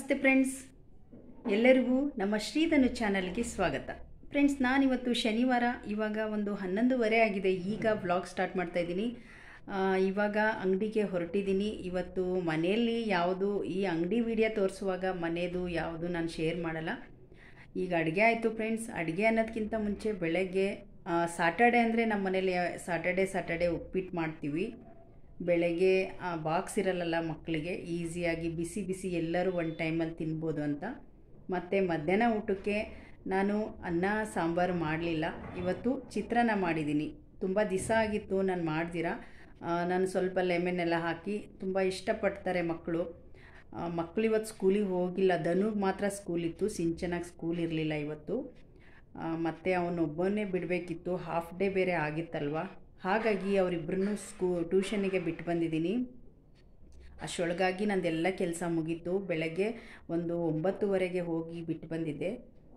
ನಮಸ್ತೆ ಫ್ರೆಂಡ್ಸ್ ಎಲ್ಲರಿಗೂ ನಮ್ಮ ಶ್ರೀಧನು ಚಾನಲ್ಗೆ ಸ್ವಾಗತ ಫ್ರೆಂಡ್ಸ್ ನಾನಿವತ್ತು ಶನಿವಾರ ಇವಾಗ ಒಂದು ಹನ್ನೊಂದುವರೆ ಆಗಿದೆ ಈಗ ವ್ಲಾಗ್ ಸ್ಟಾರ್ಟ್ ಮಾಡ್ತಾ ಇದ್ದೀನಿ ಆ, ಇವಾಗ ಅಂಗಡಿಗೆ ಹೊರಟಿದ್ದೀನಿ ಇವತ್ತು ಮನೆಯಲ್ಲಿ ಯಾವುದು ಈ ಅಂಗಡಿ ವಿಡಿಯೋ ತೋರಿಸುವಾಗ ಮನೆಯದು ಯಾವುದು ನಾನು ಶೇರ್ ಮಾಡಲ್ಲ ಈಗ ಅಡುಗೆ ಆಯಿತು ಫ್ರೆಂಡ್ಸ್ ಅಡುಗೆ ಅನ್ನೋದಕ್ಕಿಂತ ಮುಂಚೆ ಬೆಳಗ್ಗೆ ಸಾಟರ್ಡೆ ಅಂದರೆ ನಮ್ಮ ಮನೇಲಿ ಸಾಟರ್ಡೆ ಸಾಟರ್ಡೆ ಉಪ್ಪಿಟ್ಟು ಮಾಡ್ತೀವಿ ಬೆಳಗ್ಗೆ ಬಾಕ್ಸ್ ಇರಲ್ಲಲ್ಲ ಮಕ್ಕಳಿಗೆ ಈಸಿಯಾಗಿ ಬಿಸಿ ಬಿಸಿ ಎಲ್ಲರೂ ಒಂದು ಟೈಮಲ್ಲಿ ತಿನ್ಬೋದು ಅಂತ ಮತ್ತು ಮಧ್ಯಾಹ್ನ ಊಟಕ್ಕೆ ನಾನು ಅನ್ನ ಸಾಂಬಾರು ಮಾಡಲಿಲ್ಲ ಇವತ್ತು ಚಿತ್ರಾನ್ನ ಮಾಡಿದ್ದೀನಿ ತುಂಬ ದಿವಸ ಆಗಿತ್ತು ನಾನು ಮಾಡ್ದಿರ ಆ, ನಾನು ಸ್ವಲ್ಪ ಲೆಮನ್ ಎಲ್ಲ ಹಾಕಿ ತುಂಬ ಇಷ್ಟಪಡ್ತಾರೆ ಮಕ್ಕಳು ಮಕ್ಕಳು ಇವತ್ತು ಸ್ಕೂಲಿಗೆ ಹೋಗಿಲ್ಲ ಧನುಗೆ ಮಾತ್ರ ಸ್ಕೂಲ್ ಇತ್ತು ಸಿಂಚನಾಗಿ ಸ್ಕೂಲ್ ಇರಲಿಲ್ಲ ಇವತ್ತು ಮತ್ತು ಅವನೊಬ್ಬನೇ ಬಿಡಬೇಕಿತ್ತು ಹಾಫ್ ಡೇ ಬೇರೆ ಆಗಿತ್ತಲ್ವ ಹಾಗಾಗಿ ಅವರಿಬ್ಬರನ್ನೂ ಸ್ಕೂ ಟ್ಯೂಷನಿಗೆ ಬಿಟ್ಟು ಬಂದಿದ್ದೀನಿ ಅಷ್ಟರೊಳಗಾಗಿ ನಂದೆಲ್ಲ ಕೆಲಸ ಮುಗೀತು ಬೆಳಗ್ಗೆ ಒಂದು ಒಂಬತ್ತುವರೆಗೆ ಹೋಗಿ ಬಿಟ್ಟು ಬಂದಿದ್ದೆ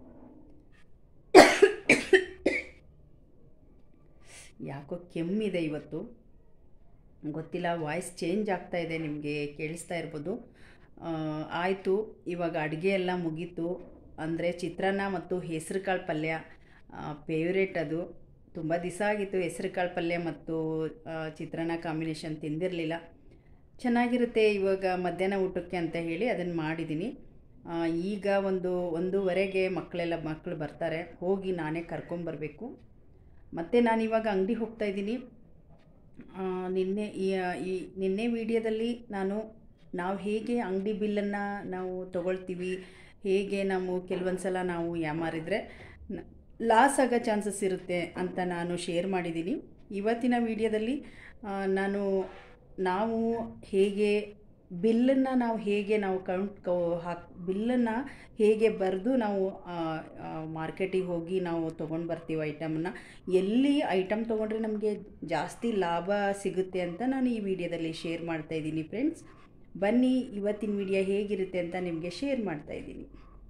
ಯಾಕೋ ಕೆಮ್ಮಿದೆ ಇವತ್ತು ಗೊತ್ತಿಲ್ಲ ವಾಯ್ಸ್ ಚೇಂಜ್ ಆಗ್ತಾ ಇದೆ ನಿಮಗೆ ಕೇಳಿಸ್ತಾ ಇರ್ಬೋದು ಆಯಿತು ಇವಾಗ ಅಡುಗೆ ಎಲ್ಲ ಮುಗೀತು ಅಂದರೆ ಚಿತ್ರಾನ್ನ ಮತ್ತು ಹೆಸ್ರು ಕಾಳು ಪಲ್ಯ ಫೇವ್ರೇಟ್ ಅದು ತುಂಬ ದಿವಸ ಆಗಿತ್ತು ಹೆಸ್ರು ಕಾಳು ಪಲ್ಯ ಮತ್ತು ಆ, ಚಿತ್ರಾನ್ನ ಕಾಂಬಿನೇಷನ್ ತಿಂದಿರಲಿಲ್ಲ ಚೆನ್ನಾಗಿರುತ್ತೆ ಇವಾಗ ಮಧ್ಯಾಹ್ನ ಊಟಕ್ಕೆ ಅಂತ ಹೇಳಿ ಅದನ್ನು ಮಾಡಿದ್ದೀನಿ ಆ, ಈಗ ಒಂದು ಒಂದೂವರೆಗೆ ಮಕ್ಕಳೆಲ್ಲ ಮಕ್ಕಳು ಬರ್ತಾರೆ ಹೋಗಿ ನಾನೇ ಕರ್ಕೊಂಬರಬೇಕು ಮತ್ತು ನಾನು ಇವಾಗ ಅಂಗಡಿ ಹೋಗ್ತಾ ಇದ್ದೀನಿ ಆ, ನಿನ್ನೆ ಈ ಈ ನಿನ್ನೆ ವಿಡಿಯೋದಲ್ಲಿ ನಾನು ನಾವು ಹೇಗೆ ಅಂಗಡಿ ಬಿಲ್ಲನ್ನು ನಾವು ತಗೊಳ್ತೀವಿ ಹೇಗೆ ನಾವು ಕೆಲವೊಂದು ಸಲ ನಾವು ಯಾಮಾರಿದರೆ ಲಾಸ್ ಆಗೋ ಚಾನ್ಸಸ್ ಇರುತ್ತೆ ಅಂತ ನಾನು ಶೇರ್ ಮಾಡಿದ್ದೀನಿ ಇವತ್ತಿನ ವಿಡಿಯೋದಲ್ಲಿ ಆ, ನಾನು ನಾವು ಹೇಗೆ ಬಿಲ್ಲನ್ನು ನಾವು ಹೇಗೆ ನಾವು ಕೌಂಟ್ ಕೌ ಹಾಕಿ ಬಿಲ್ಲನ್ನು ಹೇಗೆ ಬರೆದು ನಾವು ಮಾರ್ಕೆಟಿಗೆ ಹೋಗಿ ನಾವು ತೊಗೊಂಡು ಬರ್ತೀವಿ ಐಟಮನ್ನು ಎಲ್ಲಿ ಐಟಮ್ ತೊಗೊಂಡ್ರೆ ನಮಗೆ ಜಾಸ್ತಿ ಲಾಭ ಸಿಗುತ್ತೆ ಅಂತ ನಾನು ಈ ವಿಡಿಯೋದಲ್ಲಿ ಶೇರ್ ಮಾಡ್ತಾ ಇದ್ದೀನಿ ಫ್ರೆಂಡ್ಸ್ ಬನ್ನಿ ಇವತ್ತಿನ ವಿಡಿಯೋ ಹೇಗಿರುತ್ತೆ ಅಂತ ನಿಮಗೆ ಶೇರ್ ಮಾಡ್ತಾ ಇದ್ದೀನಿ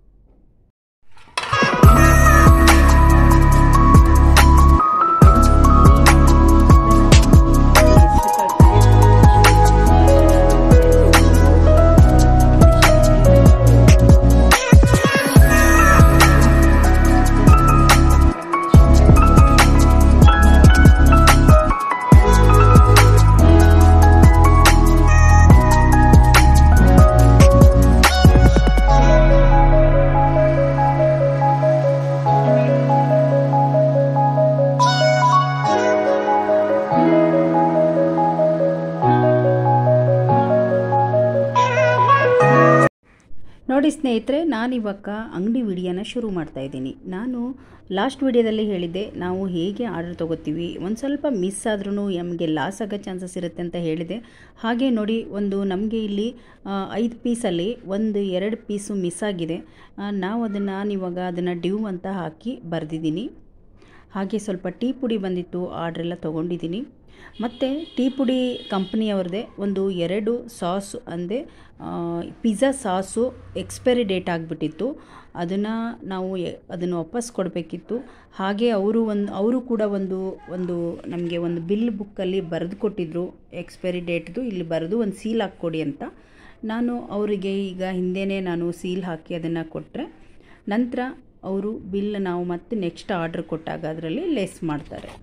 ನೋಡಿ ಸ್ನೇಹಿತರೆ ನಾನಿವಾಗ ಅಂಗಡಿ ವಿಡಿಯೋನ ಶುರು ಮಾಡ್ತಾ ಇದ್ದೀನಿ ನಾನು ಲಾಸ್ಟ್ ವಿಡಿಯೋದಲ್ಲಿ ಹೇಳಿದ್ದೆ ನಾವು ಹೇಗೆ ಆರ್ಡರ್ ತೊಗೋತೀವಿ ಒಂದು ಸ್ವಲ್ಪ ಮಿಸ್ ಆದ್ರೂ ನಮಗೆ ಲಾಸ್ ಆಗೋ ಚಾನ್ಸಸ್ ಇರುತ್ತೆ ಅಂತ ಹೇಳಿದೆ ಹಾಗೆ ನೋಡಿ ಒಂದು ನಮಗೆ ಇಲ್ಲಿ ಐದು ಪೀಸಲ್ಲಿ ಒಂದು ಎರಡು ಪೀಸು ಮಿಸ್ ಆಗಿದೆ ಆ, ನಾವು ಅದನ್ನು ನಾನಿವಾಗ ಅದನ್ನು ಡ್ಯೂ ಅಂತ ಹಾಕಿ ಬರೆದಿದ್ದೀನಿ ಹಾಗೆ ಸ್ವಲ್ಪ ಟೀ ಪುಡಿ ಬಂದಿತ್ತು ಆರ್ಡ್ರೆಲ್ಲ ತೊಗೊಂಡಿದ್ದೀನಿ ಮತ್ತು ಟೀ ಪುಡಿ ಕಂಪ್ನಿಯವ್ರದ್ದೇ ಒಂದು ಎರಡು ಸಾಸು ಅಂದರೆ ಪಿಜ್ಜಾ ಸಾಸು ಎಕ್ಸ್ಪೈರಿ ಡೇಟ್ ಆಗಿಬಿಟ್ಟಿತ್ತು ಅದನ್ನು ನಾವು ಎ- ಅದನ್ನು ವಾಪಸ್ ಕೊಡಬೇಕಿತ್ತು ಹಾಗೆ ಅವರು ಒಂದು ಅವರು ಕೂಡ ಒಂದು ಒಂದು ನಮಗೆ ಒಂದು ಬಿಲ್ ಬುಕ್ಕಲ್ಲಿ ಬರೆದು ಕೊಟ್ಟಿದ್ದರು ಎಕ್ಸ್ಪೈರಿ ಡೇಟ್ದು ಇಲ್ಲಿ ಬರೆದು ಒಂದು ಸೀಲ್ ಹಾಕ್ಕೊಡಿ ಅಂತ ನಾನು ಅವರಿಗೆ ಈಗ ಹಿಂದೆಯೇ ನಾನು ಸೀಲ್ ಹಾಕಿ ಅದನ್ನು ಕೊಟ್ಟರೆ ನಂತರ ಅವರು ಬಿಲ್ ನಾವು ಮತ್ತೆ ನೆಕ್ಸ್ಟ್ ಆರ್ಡ್ರ್ ಕೊಟ್ಟಾಗ ಅದರಲ್ಲಿ ಲೆಸ್ ಮಾಡ್ತಾರೆ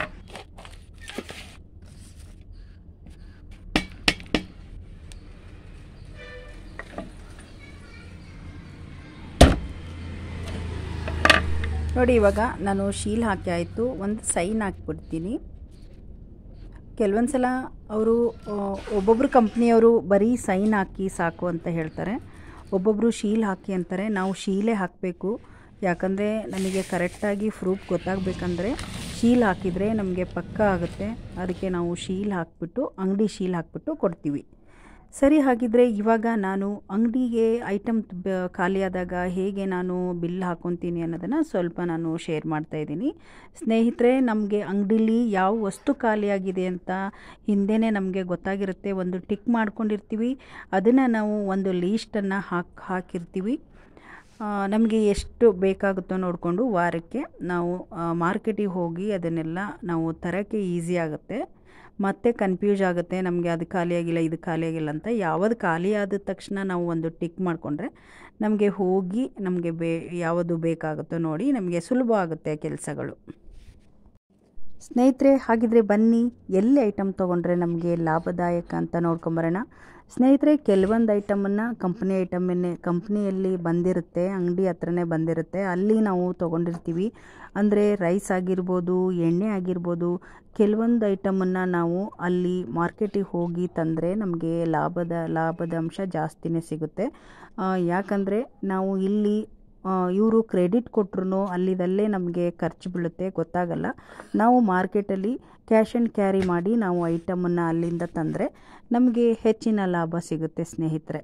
ನೋಡಿ ಇವಾಗ ನಾನು ಶೀಲ್ ಹಾಕಿ ಆಯಿತು ಒಂದು ಸೈನ್ ಹಾಕ್ಬಿಡ್ತೀನಿ ಕೆಲವೊಂದು ಸಲ ಅವರು ಒಬ್ಬೊಬ್ಬರು ಕಂಪ್ನಿಯವರು ಬರೀ ಸೈನ್ ಹಾಕಿ ಸಾಕು ಅಂತ ಹೇಳ್ತಾರೆ ಒಬ್ಬೊಬ್ಬರು ಶೀಲ್ ಹಾಕಿ ಅಂತಾರೆ ನಾವು ಶೀಲೇ ಹಾಕಬೇಕು ಯಾಕಂದರೆ ನಮಗೆ ಕರೆಕ್ಟಾಗಿ ಪ್ರೂಫ್ ಗೊತ್ತಾಗಬೇಕಂದ್ರೆ ಶೀಲ್ ಹಾಕಿದರೆ ನಮಗೆ ಪಕ್ಕ ಆಗುತ್ತೆ ಅದಕ್ಕೆ ನಾವು ಶೀಲ್ ಹಾಕಿಬಿಟ್ಟು ಅಂಗಡಿ ಶೀಲ್ ಹಾಕಿಬಿಟ್ಟು ಕೊಡ್ತೀವಿ ಸರಿ ಹಾಗಿದ್ರೆ ಇವಾಗ ನಾನು ಅಂಗಡಿಗೆ ಐಟಮ್ ಖಾಲಿಯಾದಾಗ ಹೇಗೆ ನಾನು ಬಿಲ್ ಹಾಕೊತೀನಿ ಅನ್ನೋದನ್ನು ಸ್ವಲ್ಪ ನಾನು ಶೇರ್ ಮಾಡ್ತಾ ಇದ್ದೀನಿ ಸ್ನೇಹಿತರೆ ನಮಗೆ ಅಂಗಡೀಲಿ ಯಾವ ವಸ್ತು ಖಾಲಿಯಾಗಿದೆ ಅಂತ ಹಿಂದೆಯೇ ನಮಗೆ ಗೊತ್ತಾಗಿರುತ್ತೆ ಒಂದು ಟಿಕ್ ಮಾಡ್ಕೊಂಡಿರ್ತೀವಿ ಅದನ್ನು ನಾವು ಒಂದು ಲೀಸ್ಟನ್ನು ಹಾಕಿ ಹಾಕಿರ್ತೀವಿ ನಮಗೆ ಎಷ್ಟು ಬೇಕಾಗುತ್ತೋ ನೋಡಿಕೊಂಡು ವಾರಕ್ಕೆ ನಾವು ಮಾರ್ಕೆಟಿಗೆ ಹೋಗಿ ಅದನ್ನೆಲ್ಲ ನಾವು ತರೋಕ್ಕೆ ಈಸಿ ಆಗುತ್ತೆ ಮತ್ತೆ ಕನ್ಫ್ಯೂಸ್ ಆಗುತ್ತೆ ನಮಗೆ ಅದು ಖಾಲಿಯಾಗಿಲ್ಲ ಇದು ಖಾಲಿಯಾಗಿಲ್ಲ ಅಂತ ಯಾವುದು ಖಾಲಿ ಆದ ತಕ್ಷಣ ನಾವು ಒಂದು ಟಿಕ್ ಮಾಡಿಕೊಂಡ್ರೆ ನಮಗೆ ಹೋಗಿ ನಮಗೆ ಬೇ ಯಾವುದು ಬೇಕಾಗುತ್ತೋ ನೋಡಿ ನಮಗೆ ಸುಲಭ ಆಗುತ್ತೆ ಕೆಲಸಗಳು ಸ್ನೇಹಿತರೆ ಹಾಗಿದ್ರೆ ಬನ್ನಿ ಎಲ್ಲಿ ಐಟಮ್ ತೊಗೊಂಡ್ರೆ ನಮಗೆ ಲಾಭದಾಯಕ ಅಂತ ನೋಡ್ಕೊಂಬರೋಣ ಸ್ನೇಹಿತರೆ ಕೆಲವೊಂದು ಐಟಮನ್ನು ಕಂಪ್ನಿ ಐಟಮನ್ನೇ ಕಂಪ್ನಿಯಲ್ಲಿ ಬಂದಿರುತ್ತೆ ಅಂಗಡಿ ಹತ್ರನೇ ಬಂದಿರುತ್ತೆ ಅಲ್ಲಿ ನಾವು ತೊಗೊಂಡಿರ್ತೀವಿ ಅಂದರೆ ರೈಸ್ ಆಗಿರ್ಬೋದು ಎಣ್ಣೆ ಆಗಿರ್ಬೋದು ಕೆಲವೊಂದು ಐಟಮನ್ನು ನಾವು ಅಲ್ಲಿ ಮಾರ್ಕೆಟಿಗೆ ಹೋಗಿ ತಂದರೆ ನಮಗೆ ಲಾಭದ ಲಾಭದ ಅಂಶ ಜಾಸ್ತಿನೇ ಸಿಗುತ್ತೆ ಯಾಕಂದರೆ ನಾವು ಇಲ್ಲಿ ಇವರು ಕ್ರೆಡಿಟ್ ಕೊಟ್ಟರು ಅಲ್ಲಿದಲ್ಲೇ ನಮಗೆ ಖರ್ಚು ಬೀಳುತ್ತೆ ಗೊತ್ತಾಗಲ್ಲ ನಾವು ಮಾರ್ಕೆಟಲ್ಲಿ ಕ್ಯಾಶ್ ಆ್ಯಂಡ್ ಕ್ಯಾರಿ ಮಾಡಿ ನಾವು ಐಟಮನ್ನು ಅಲ್ಲಿಂದ ತಂದರೆ ನಮಗೆ ಹೆಚ್ಚಿನ ಲಾಭ ಸಿಗುತ್ತೆ ಸ್ನೇಹಿತರೆ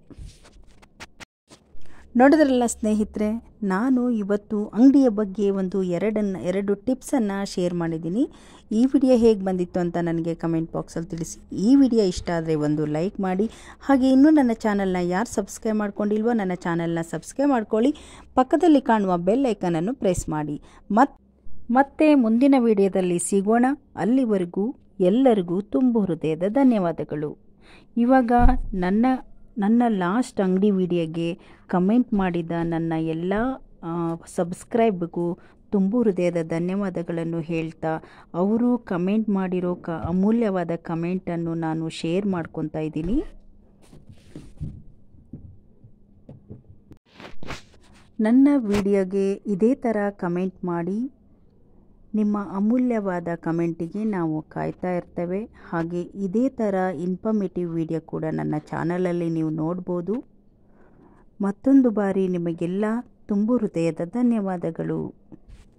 ನೋಡಿದ್ರಲ್ಲ ಸ್ನೇಹಿತರೆ ನಾನು ಇವತ್ತು ಅಂಗಡಿಯ ಬಗ್ಗೆ ಒಂದು ಎರಡನ್ನು ಎರಡು ಟಿಪ್ಸನ್ನು ಶೇರ್ ಮಾಡಿದ್ದೀನಿ ಈ ವಿಡಿಯೋ ಹೇಗೆ ಬಂದಿತ್ತು ಅಂತ ನನಗೆ ಕಮೆಂಟ್ ಬಾಕ್ಸಲ್ಲಿ ತಿಳಿಸಿ ಈ ವಿಡಿಯೋ ಇಷ್ಟ ಆದರೆ ಒಂದು ಲೈಕ್ ಮಾಡಿ ಹಾಗೆ ಇನ್ನೂ ನನ್ನ ಚಾನಲ್ನ ಯಾರು ಸಬ್ಸ್ಕ್ರೈಬ್ ಮಾಡ್ಕೊಂಡಿಲ್ವೋ ನನ್ನ ಚಾನಲ್ನ ಸಬ್ಸ್ಕ್ರೈಬ್ ಮಾಡ್ಕೊಳ್ಳಿ ಪಕ್ಕದಲ್ಲಿ ಕಾಣುವ ಬೆಲ್ ಐಕನನ್ನು ಪ್ರೆಸ್ ಮಾಡಿ ಮತ್ತು ಮತ್ತೆ ಮುಂದಿನ ವಿಡಿಯೋದಲ್ಲಿ ಸಿಗೋಣ ಅಲ್ಲಿವರೆಗೂ ಎಲ್ಲರಿಗೂ ತುಂಬು ಹೃದಯದ ಧನ್ಯವಾದಗಳು ಇವಾಗ ನನ್ನ ನನ್ನ ಲಾಸ್ಟ್ ಅಂಗಡಿ ವಿಡಿಯೋಗೆ ಕಮೆಂಟ್ ಮಾಡಿದ ನನ್ನ ಎಲ್ಲ ಸಬ್ಸ್ಕ್ರೈಬ್ಗೂ ತುಂಬು ಹೃದಯದ ಧನ್ಯವಾದಗಳನ್ನು ಹೇಳ್ತಾ ಅವರು ಕಮೆಂಟ್ ಮಾಡಿರೋ ಕ ಅಮೂಲ್ಯವಾದ ಕಮೆಂಟನ್ನು ನಾನು ಶೇರ್ ಮಾಡ್ಕೊತಾ ಇದ್ದೀನಿ ನನ್ನ ವಿಡಿಯೋಗೆ ಇದೇ ಥರ ಕಮೆಂಟ್ ಮಾಡಿ ನಿಮ್ಮ ಅಮೂಲ್ಯವಾದ ಕಮೆಂಟಿಗೆ ನಾವು ಕಾಯ್ತಾ ಇರ್ತೇವೆ ಹಾಗೆ ಇದೇ ಥರ ಇನ್ಫಾರ್ಮೇಟಿವ್ ವಿಡಿಯೋ ಕೂಡ ನನ್ನ ಚಾನಲಲ್ಲಿ ನೀವು ನೋಡ್ಬೋದು ಮತ್ತೊಂದು ಬಾರಿ ನಿಮಗೆಲ್ಲ ತುಂಬು ಹೃದಯದ ಧನ್ಯವಾದಗಳು